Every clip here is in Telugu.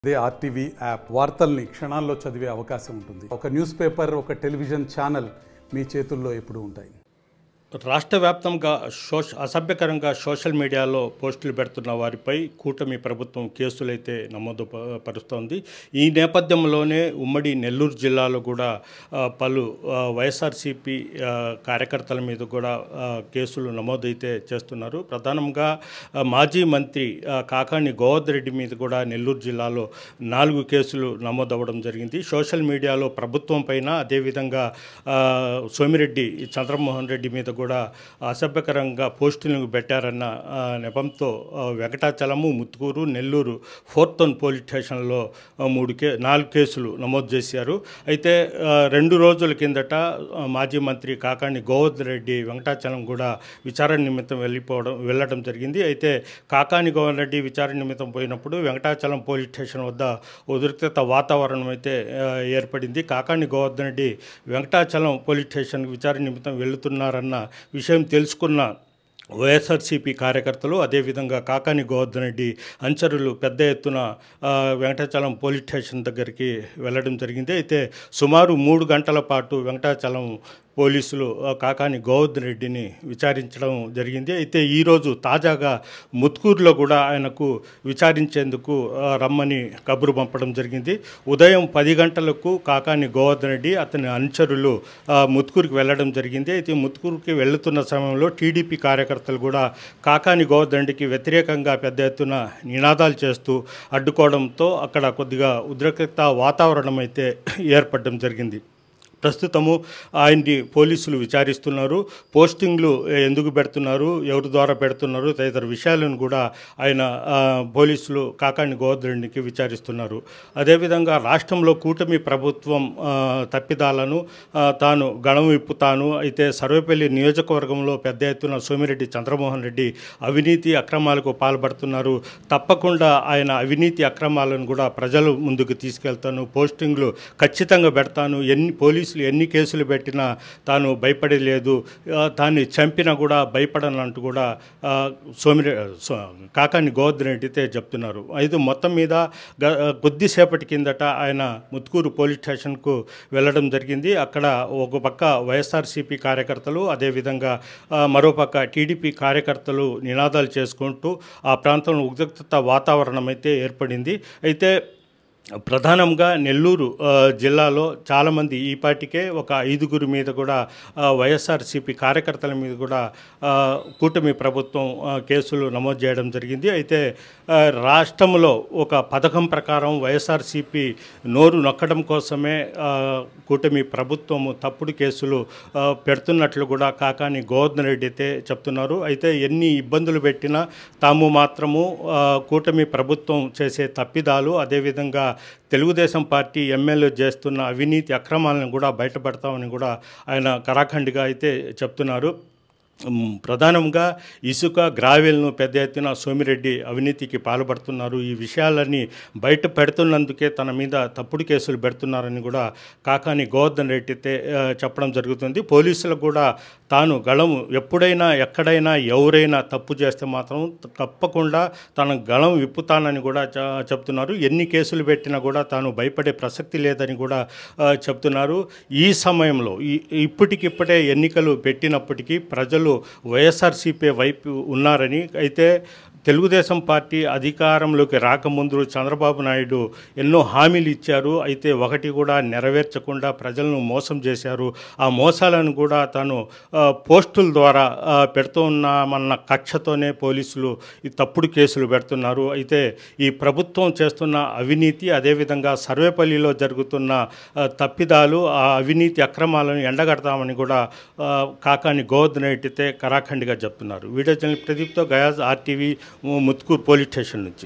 అదే ఆర్టీవీ యాప్ వార్తల్ని క్షణాల్లో చదివే అవకాశం ఉంటుంది ఒక న్యూస్ పేపర్ ఒక టెలివిజన్ ఛానల్ మీ చేతుల్లో ఎప్పుడూ ఉంటాయి రాష్ట్ర వ్యాప్తంగా సోష అసభ్యకరంగా సోషల్ మీడియాలో పోస్టులు పెడుతున్న వారిపై కూటమి ప్రభుత్వం కేసులైతే నమోదు ప- పరుస్తోంది ఈ నేపథ్యంలోనే ఉమ్మడి నెల్లూరు జిల్లాలో కూడా ఆ, పలు ఆ, వైఎస్ఆర్సీపీ ఆ, కార్యకర్తల మీద కూడా ఆ, కేసులు నమోదైతే చేస్తున్నారు ప్రధానంగా ఆ, మాజీ మంత్రి ఆ, కాకాణి గోవర్ధన్ రెడ్డి మీద కూడా నెల్లూరు జిల్లాలో నాలుగు కేసులు నమోదవ్వడం జరిగింది సోషల్ మీడియాలో ప్రభుత్వం పైన అదేవిధంగా ఆ, సోమిరెడ్డి చంద్రమోహన్ రెడ్డి మీద కూడా అసభ్యకరంగా పోస్టులను పెట్టారన్న ఆ, నెపంతో ఆ, Venkatachalam Muthukur Nellore fourth town police స్టేషన్లో ఆ, మూడు కే నాలుగు కేసులు నమోదు చేశారు అయితే ఆ, రెండు రోజుల కిందట ఆ, మాజీ మంత్రి కాకాణి గోవర్ధన్ రెడ్డి వెంకటాచలం కూడా విచారణ నిమిత్తం వెళ్ళిపోవడం వెళ్ళడం జరిగింది అయితే కాకాని గోవర్ధన్ రెడ్డి విచారణ నిమిత్తం పోయినప్పుడు వెంకటాచలం పోలీస్ స్టేషన్ వద్ద ఉద్రిక్తత వాతావరణం అయితే ఆ, ఏర్పడింది కాకాని గోవర్ధన్ రెడ్డి వెంకటాచలం పోలీస్ స్టేషన్ విచారణ నిమిత్తం వెళుతున్నారన్న విషయం తెలుసుకున్న వైఎస్ఆర్సీపీ కార్యకర్తలు అదేవిధంగా కాకాని గోవర్ధన్ రెడ్డి అనుచరులు పెద్ద ఎత్తున ఆ, వెంకటాచలం పోలీస్ స్టేషన్ దగ్గరికి వెళ్ళడం జరిగింది అయితే సుమారు మూడు గంటల పాటు వెంకటాచలం పోలీసులు ఆ, కాకాని గోవర్ధన్ రెడ్డిని విచారించడం జరిగింది అయితే ఈరోజు తాజాగా ముత్కూరులో కూడా ఆయనకు విచారించేందుకు ఆ, రమ్మని కబురు పంపడం జరిగింది ఉదయం పది గంటలకు కాకాని గోవర్ధన్ రెడ్డి అతని అనుచరులు ఆ, ముత్కూరుకి వెళ్ళడం జరిగింది అయితే ముత్కూరుకి వెళ్తున్న సమయంలో టీడీపీ కార్యకర్తలు కూడా కాకాని గోవర్ధన్ రెడ్డికి వ్యతిరేకంగా పెద్ద ఎత్తున నినాదాలు చేస్తూ అడ్డుకోవడంతో అక్కడ కొద్దిగా ఉద్రిక్తత వాతావరణం అయితే ఏర్పడడం జరిగింది ప్రస్తుతము ఆయన్ని పోలీసులు విచారిస్తున్నారు పోస్టింగ్లు ఎందుకు పెడుతున్నారు ఎవరి ద్వారా పెడుతున్నారు తదితర విషయాలను కూడా ఆయన ఆ, పోలీసులు కాకాని గోవర్ధనుడికి విచారిస్తున్నారు అదేవిధంగా రాష్ట్రంలో కూటమి ప్రభుత్వం ఆ, తప్పిదాలను ఆ, తాను గణం విప్పుతాను అయితే సర్వేపల్లి నియోజకవర్గంలో పెద్ద ఎత్తున సోమిరెడ్డి చంద్రమోహన్ రెడ్డి అవినీతి అక్రమాలకు పాల్పడుతున్నారు తప్పకుండా ఆయన అవినీతి అక్రమాలను కూడా ప్రజల ముందుకు తీసుకెళ్తాను పోస్టింగ్లు ఖచ్చితంగా పెడతాను ఎన్ని పోలీసులు ఎన్ని కేసులు పెట్టినా తాను భయపడలేదు ఆ, తాన్ని చంపినా కూడా భయపడనంటూ కూడా ఆ, సోమిరె సో- కాకాని గోవర్ధన్ రెడ్డి అయితే చెప్తున్నారు అయితే మొత్తం మీద గ- కొద్దిసేపటి కిందట ఆయన ముత్కూరు పోలీస్ స్టేషన్కు వెళ్ళడం జరిగింది అక్కడ ఒక పక్క వైఎస్ఆర్సీపీ కార్యకర్తలు అదేవిధంగా ఆ, మరోపక్క టీడీపీ కార్యకర్తలు నినాదాలు చేసుకుంటూ ఆ ప్రాంతంలో ఉద్రిక్తత వాతావరణం అయితే ఏర్పడింది అయితే ప్రధానంగా నెల్లూరు ఆ, జిల్లాలో చాలామంది ఈ పాటికే ఒక ఐదుగురు మీద కూడా ఆ, వైఎస్ఆర్సీపీ కార్యకర్తల మీద కూడా ఆ, కూటమి ప్రభుత్వం ఆ, కేసులు నమోదు చేయడం జరిగింది అయితే ఆ, రాష్ట్రంలో ఒక పథకం ప్రకారం వైఎస్ఆర్సీపీ నోరు నొక్కడం కోసమే ఆ, కూటమి ప్రభుత్వము తప్పుడు కేసులు ఆ, పెడుతున్నట్లు కూడా కాకాని గోవర్ధన్ రెడ్డి అయితే చెప్తున్నారు అయితే ఎన్ని ఇబ్బందులు పెట్టినా తాము మాత్రము ఆ, కూటమి ప్రభుత్వం చేసే తప్పిదాలు అదేవిధంగా తెలుగుదేశం పార్టీ ఎమ్మెల్యే చేస్తున్న అవినీతి అక్రమాలను కూడా బయటపడతామని కూడా ఆయన కరాఖండిగా అయితే చెప్తున్నారు ఉమ్, ప్రధానంగా ఇసుక గ్రావెల్ను పెద్ద ఎత్తున సోమిరెడ్డి అవినీతికి పాల్పడుతున్నారు ఈ విషయాలన్నీ బయట పెడుతున్నందుకే తన మీద తప్పుడు కేసులు పెడుతున్నారని కూడా కాకాని గోవర్ధన్ రెడ్డి అయితే ఆ, చెప్పడం జరుగుతుంది పోలీసులకు కూడా తాను గళం ఎప్పుడైనా ఎక్కడైనా ఎవరైనా తప్పు చేస్తే మాత్రం తప్పకుండా తన గళం విప్పుతానని కూడా చ- చెప్తున్నారు ఎన్ని కేసులు పెట్టినా కూడా తాను భయపడే ప్రసక్తి లేదని కూడా ఆ, చెప్తున్నారు ఈ సమయంలో ఈ ఇప్పటికిప్పుడే ఎన్నికలు పెట్టినప్పటికీ ప్రజలు వైఎస్ఆర్సీపీ వైపు ఉన్నారని అయితే తెలుగుదేశం పార్టీ అధికారంలోకి రాకముందు చంద్రబాబు నాయుడు ఎన్నో హామీలు ఇచ్చారు అయితే ఒకటి కూడా నెరవేర్చకుండా ప్రజలను మోసం చేశారు ఆ మోసాలను కూడా తాను ఆ, పోస్టుల ద్వారా ఆ, పెడుతూ ఉన్నామన్న కక్షతోనే పోలీసులు ఈ తప్పుడు కేసులు పెడుతున్నారు అయితే ఈ ప్రభుత్వం చేస్తున్న అవినీతి అదేవిధంగా సర్వేపల్లిలో జరుగుతున్న ఆ, తప్పిదాలు ఆ అవినీతి అక్రమాలను ఎండగడతామని కూడా ఆ, కాకాని గోవర్ధన్ రెడ్డి అయితే కరాఖండిగా చెప్తున్నారు వీడియో జర్నలిస్ట్ ప్రదీప్తో Gayaz RTV Muthukur police station నుంచి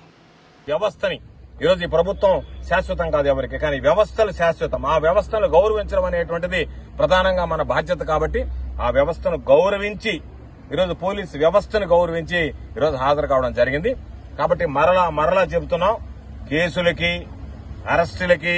వ్యవస్థని ఈరోజు ఈ ప్రభుత్వం శాశ్వతం కాదు ఎవరికి కానీ వ్యవస్థలు శాశ్వతం ఆ వ్యవస్థను గౌరవించడం అనేటువంటిది ప్రధానంగా మన బాధ్యత కాబట్టి ఆ వ్యవస్థను గౌరవించి ఈరోజు పోలీస్ వ్యవస్థను గౌరవించి ఈరోజు హాజరు కావడం జరిగింది కాబట్టి మరలా మరలా చెబుతున్నాం కేసులకి అరెస్టులకి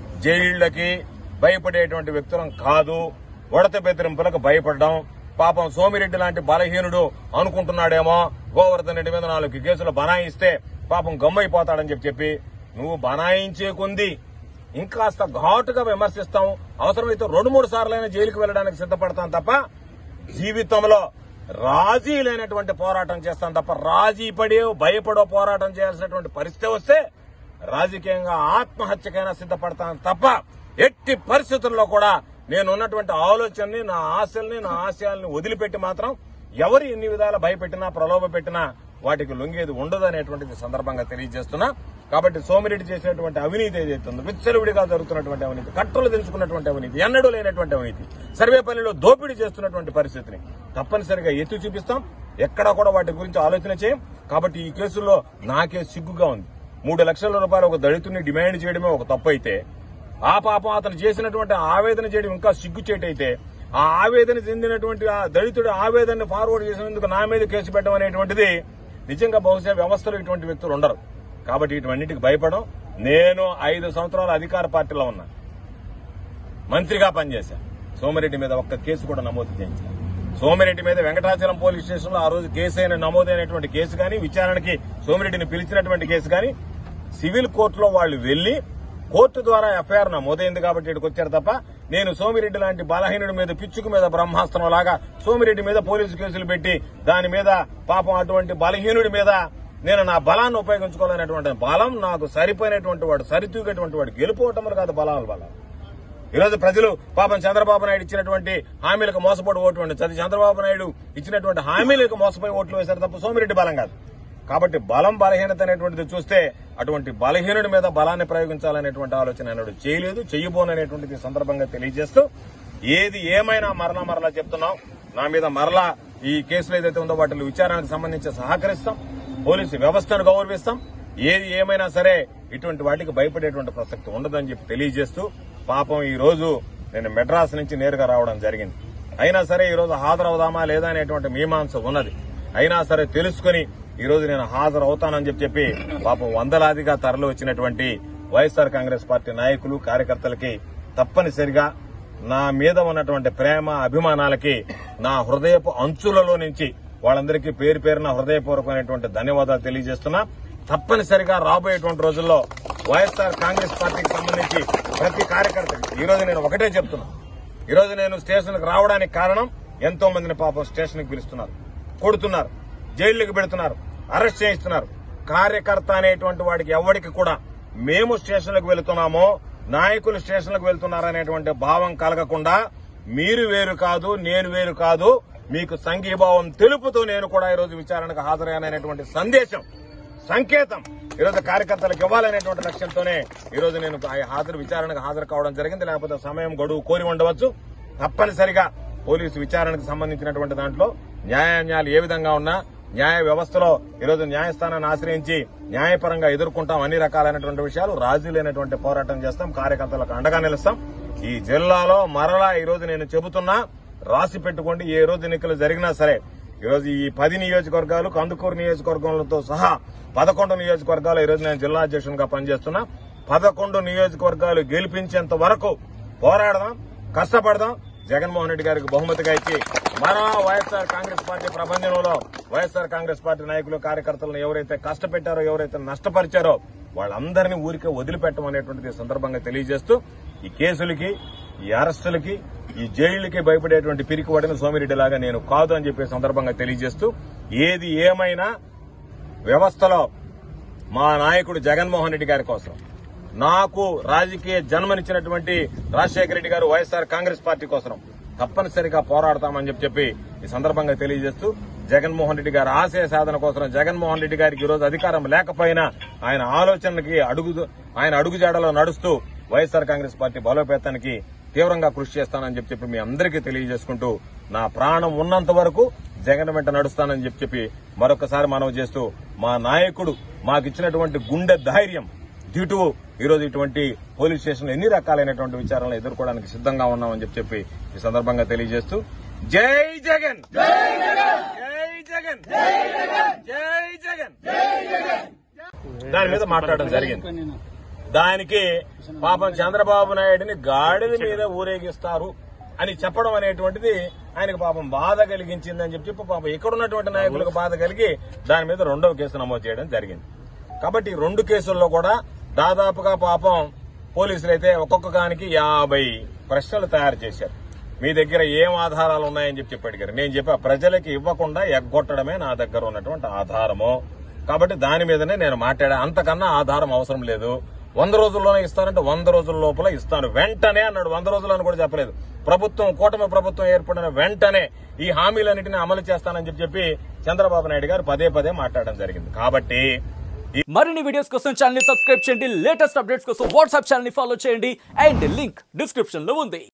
జైళ్లకి భయపడేటువంటి వ్యక్తులం కాదు ఉడత బెదిరింపులకు భయపడడం పాపం సోమిరెడ్డి లాంటి బలహీనుడు అనుకుంటున్నాడేమో గోవర్ధన్ రెడ్డి మీద నాలుగు కేసులు బనాయిస్తే పాపం గమ్మైపోతాడని చెప్పి చెప్పి నువ్వు బనాయించే కొంది ఇంకాస్త ఘాటుగా విమర్శిస్తాం అవసరమైతే రెండు మూడు సార్లైనా జైలుకు వెళ్ళడానికి సిద్ధపడతాం తప్ప జీవితంలో రాజీ లేనటువంటి పోరాటం చేస్తాం తప్ప రాజీ పడే భయపడో పోరాటం చేయాల్సినటువంటి పరిస్థితి వస్తే రాజకీయంగా ఆత్మహత్యకైనా సిద్ధపడతాను తప్ప ఎట్టి పరిస్థితుల్లో కూడా నేను ఉన్నటువంటి ఆలోచనని నా ఆశల్ని నా ఆశయాల్ని వదిలిపెట్టి మాత్రం ఎవరు ఎన్ని విధాల భయపెట్టినా ప్రలోభ పెట్టినా వాటికి లొంగేది ఉండదు అనేటువంటిది సందర్భంగా తెలియజేస్తున్నా కాబట్టి సోమిరెడ్డి చేసినటువంటి అవినీతి ఏదైతే ఉందో విచ్చలవిడిగా జరుగుతున్నటువంటి అవినీతి కట్టలు తెలుసుకున్నటువంటి అవినీతి ఎన్నడూ లేనటువంటి అవినీతి సర్వేపల్లిలో దోపిడీ చేస్తున్నటువంటి పరిస్థితిని తప్పనిసరిగా ఎత్తి చూపిస్తాం ఎక్కడా కూడా వాటి గురించి ఆలోచన చేయం కాబట్టి ఈ కేసుల్లో నాకే సిగ్గుగా ఉంది మూడు లక్షల రూపాయలు ఒక దళితుడిని డిమాండ్ చేయడమే ఒక తప్పు అయితే ఆ పాపం అతను చేసినటువంటి ఆవేదన చేయడం ఇంకా సిగ్గుచేటైతే ఆ ఆవేదన చెందినటువంటి ఆ దళితుడి ఆవేదనని ఫార్వర్డ్ చేసినందుకు నా మీద కేసు పెట్టడం అనేటువంటిది నిజంగా బహుశా వ్యవస్థలో ఇటువంటి వ్యక్తులు ఉండరు కాబట్టి ఇటువంటికి భయపడం నేను ఐదు సంవత్సరాల అధికార పార్టీలో ఉన్నా మంత్రిగా పనిచేశా సోమిరెడ్డి మీద ఒక్క కేసు కూడా నమోదు చేయించాను సోమిరెడ్డి మీద వెంకటాచలం పోలీస్ స్టేషన్ లో ఆ రోజు కేసు అయిన నమోదైనటువంటి కేసు కానీ విచారణకి సోమిరెడ్డిని పిలిచినటువంటి కేసు కానీ సివిల్ కోర్టులో వాళ్ళు వెళ్లి కోర్టు ద్వారా ఎఫ్ఐఆర్ నమోదైంది కాబట్టి ఇక్కడికి వచ్చారు తప్ప నేను సోమిరెడ్డి లాంటి బలహీనుడి మీద పిచ్చుకు మీద బ్రహ్మాస్త్రం లాగా సోమిరెడ్డి మీద పోలీసు కేసులు పెట్టి దాని మీద పాపం అటువంటి బలహీనుడి మీద నేను నా బలాన్ని ఉపయోగించుకోవాలనేటువంటి బలం నాకు సరిపోయినటువంటి వాడు సరితూగేటువంటి వాడు గెలుపోవటం కాదు బలాలు బలం ఈరోజు ప్రజలు పాపం చంద్రబాబు నాయుడు ఇచ్చినటువంటి హామీలకు మోసపోయి ఓటు ఉండి చది చంద్రబాబు నాయుడు ఇచ్చినటువంటి హామీలకు మోసపోయి ఓట్లు వేశారు తప్ప సోమిరెడ్డి బలం కాదు కాబట్టి బలం బలహీనత అనేటువంటిది చూస్తే అటువంటి బలహీనుడి మీద బలాన్ని ప్రయోగించాలనేటువంటి ఆలోచన అన్నాడు చేయలేదు చెయ్యబోననేటువంటిది ఈ సందర్భంగా తెలియజేస్తూ ఏది ఏమైనా మరలా మరలా చెప్తున్నాం నా మీద మరలా ఈ కేసులు ఏదైతే ఉందో వాటి విచారణకు సంబంధించి సహకరిస్తాం పోలీసు వ్యవస్థను గౌరవిస్తాం ఏది ఏమైనా సరే ఇటువంటి వాటికి భయపడేటువంటి ప్రసక్తి ఉండదని చెప్పి తెలియజేస్తూ పాపం ఈ రోజు నేను మెడ్రాస్ నుంచి నేరుగా రావడం జరిగింది అయినా సరే ఈ రోజు హాజరవుదామా లేదా అనేటువంటి మీమాంస ఉన్నది అయినా సరే తెలుసుకుని ఈ రోజు నేను హాజరు అవుతానని చెప్పి చెప్పి పాపం వందలాదిగా తరలి వచ్చినటువంటి వైఎస్ఆర్ కాంగ్రెస్ పార్టీ నాయకులు కార్యకర్తలకి తప్పనిసరిగా నా మీద ఉన్నటువంటి ప్రేమ అభిమానాలకి నా హృదయపు అంచులలో నుంచి వాళ్ళందరికీ పేరు పేరున హృదయపూర్వకమైనటువంటి ధన్యవాదాలు తెలియజేస్తున్నా తప్పనిసరిగా రాబోయేటువంటి రోజుల్లో వైఎస్ఆర్ కాంగ్రెస్ పార్టీకి సంబంధించి ప్రతి కార్యకర్తకి ఈ రోజు నేను ఒకటే చెప్తున్నా ఈ రోజు నేను స్టేషన్కి రావడానికి కారణం ఎంతో మందిని పాపం స్టేషన్కి పిలుస్తున్నారు కొడుతున్నారు జైళ్లకు పెడుతున్నారు అరెస్ట్ చేయిస్తున్నారు కార్యకర్త అనేటువంటి వాడికి ఎవరికి కూడా మేము స్టేషన్లకు వెళుతున్నామో నాయకులు స్టేషన్లకు వెళ్తున్నారనేటువంటి భావం కలగకుండా మీరు వేరు కాదు నేను వేరు కాదు మీకు సంఘీభావం తెలుపుతూ నేను కూడా ఈరోజు విచారణకు హాజరయ్యాననేటువంటి సందేశం సంకేతం ఈరోజు కార్యకర్తలకు ఇవ్వాలనేటువంటి లక్ష్యంతోనే ఈరోజు నేను ఆ హాజరు విచారణకు హాజరు కావడం జరిగింది లేకపోతే సమయం గడువు కోరి ఉండవచ్చు తప్పనిసరిగా పోలీసు విచారణకు సంబంధించినటువంటి దాంట్లో న్యాయాన్యాలు ఏ విధంగా ఉన్నా న్యాయ వ్యవస్థలో ఈరోజు న్యాయస్థానాన్ని ఆశ్రయించి న్యాయపరంగా ఎదుర్కొంటాం అన్ని రకాలైనటువంటి విషయాలు రాజీ లేనటువంటి పోరాటం చేస్తాం కార్యకర్తలకు అండగా నిలుస్తాం ఈ జిల్లాలో మరలా ఈ రోజు నేను చెబుతున్నా రాసి పెట్టుకోండి ఏ రోజు ఎన్నికలు జరిగినా సరే ఈరోజు ఈ పది నియోజకవర్గాలు కందుకూరు నియోజకవర్గంతో సహా పదకొండు నియోజకవర్గాలు ఈరోజు నేను జిల్లా అధ్యక్షునిగా పనిచేస్తున్నా పదకొండు నియోజకవర్గాలు గెలిపించేంత వరకు పోరాడదాం కష్టపడదాం జగన్మోహన్ రెడ్డి గారికి బహుమతిగా ఇచ్చి మరో వైఎస్ఆర్ కాంగ్రెస్ పార్టీ ప్రపంచంలో వైఎస్ఆర్ కాంగ్రెస్ పార్టీ నాయకులు కార్యకర్తలను ఎవరైతే కష్టపెట్టారో ఎవరైతే నష్టపరిచారో వాళ్ళందరినీ ఊరికే వదిలిపెట్టమనేటువంటిది ఈ సందర్భంగా తెలియజేస్తూ ఈ కేసులకి ఈ అరెస్టులకి ఈ జైళ్లకి భయపడేటువంటి పిరికివాడిన సోమిరెడ్డి లాగా నేను కాదు అని చెప్పే సందర్భంగా తెలియజేస్తూ ఏది ఏమైనా వ్యవస్థలో మా నాయకుడు జగన్మోహన్ రెడ్డి గారి కోసం నాకు రాజకీయ జన్మనిచ్చినటువంటి రాజశేఖర రెడ్డి గారు వైఎస్ఆర్ కాంగ్రెస్ పార్టీ కోసం తప్పనిసరిగా పోరాడతామని చెప్పి చెప్పి ఈ సందర్భంగా తెలియజేస్తూ జగన్మోహన్ రెడ్డి గారి ఆశయ సాధన కోసం జగన్మోహన్ రెడ్డి గారికి ఈ రోజు అధికారం లేకపోయినా ఆయన ఆలోచనలకి అడుగు ఆయన అడుగుజాడలో నడుస్తూ వైఎస్ఆర్ కాంగ్రెస్ పార్టీ బలోపేతానికి తీవ్రంగా కృషి చేస్తానని చెప్పి చెప్పి మీ అందరికీ తెలియజేసుకుంటూ నా ప్రాణం ఉన్నంత వరకు జగన్ వెంట నడుస్తానని చెప్పి చెప్పి మరొకసారి మనవి చేస్తూ మా నాయకుడు మాకిచ్చినటువంటి గుండె ధైర్యం దిటువు ఈరోజు ఇటువంటి పోలీస్ స్టేషన్ ఎన్ని రకాలైనటువంటి విచారణలు ఎదుర్కోవడానికి సిద్ధంగా ఉన్నామని చెప్పి చెప్పి ఈ సందర్భంగా తెలియజేస్తూ జై జగన్ జై జగన్ జై జగన్ దాని మీద మాట్లాడడం జరిగింది దానికి పాపం చంద్రబాబు నాయుడిని గాడిద మీద ఊరేగిస్తారు అని చెప్పడం అనేటువంటిది ఆయనకు పాపం బాధ కలిగించిందని చెప్పి చెప్పి పాపం ఇక్కడ ఉన్నటువంటి నాయకులకు బాధ కలిగి దాని మీద రెండవ కేసు నమోదు చేయడం జరిగింది కాబట్టి ఈ రెండు కేసుల్లో కూడా దాదాపుగా పాపం పోలీసులు అయితే ఒక్కొక్క కానికి యాభై ప్రశ్నలు తయారు చేశారు మీ దగ్గర ఏం ఆధారాలు ఉన్నాయని చెప్పి చెప్పి అడిగారు నేను చెప్పా ప్రజలకి ఇవ్వకుండా ఎగ్గొట్టడమే నా దగ్గర ఉన్నటువంటి ఆధారము కాబట్టి దాని మీదనే నేను మాట్లాడా అంతకన్నా ఆధారం అవసరం లేదు వంద రోజుల్లోనే ఇస్తానంటే వంద రోజుల లోపల ఇస్తాను వెంటనే అన్నాడు వంద రోజులు అని కూడా చెప్పలేదు ప్రభుత్వం కూటమి ప్రభుత్వం ఏర్పడిన వెంటనే ఈ హామీలన్నింటినీ అమలు చేస్తానని చెప్పి చెప్పి చంద్రబాబు నాయుడు గారు పదే పదే మాట్లాడడం జరిగింది కాబట్టి ఈ మరిన్ని వీడియోస్ కోసం ఛానల్ ని సబ్స్క్రైబ్ చేయండి లేటెస్ట్ అప్డేట్స్ కోసం వాట్సాప్ ఛానల్ ని ఫాలో చేయండి అండ్ లింక్ డిస్క్రిప్షన్ లో ఉంది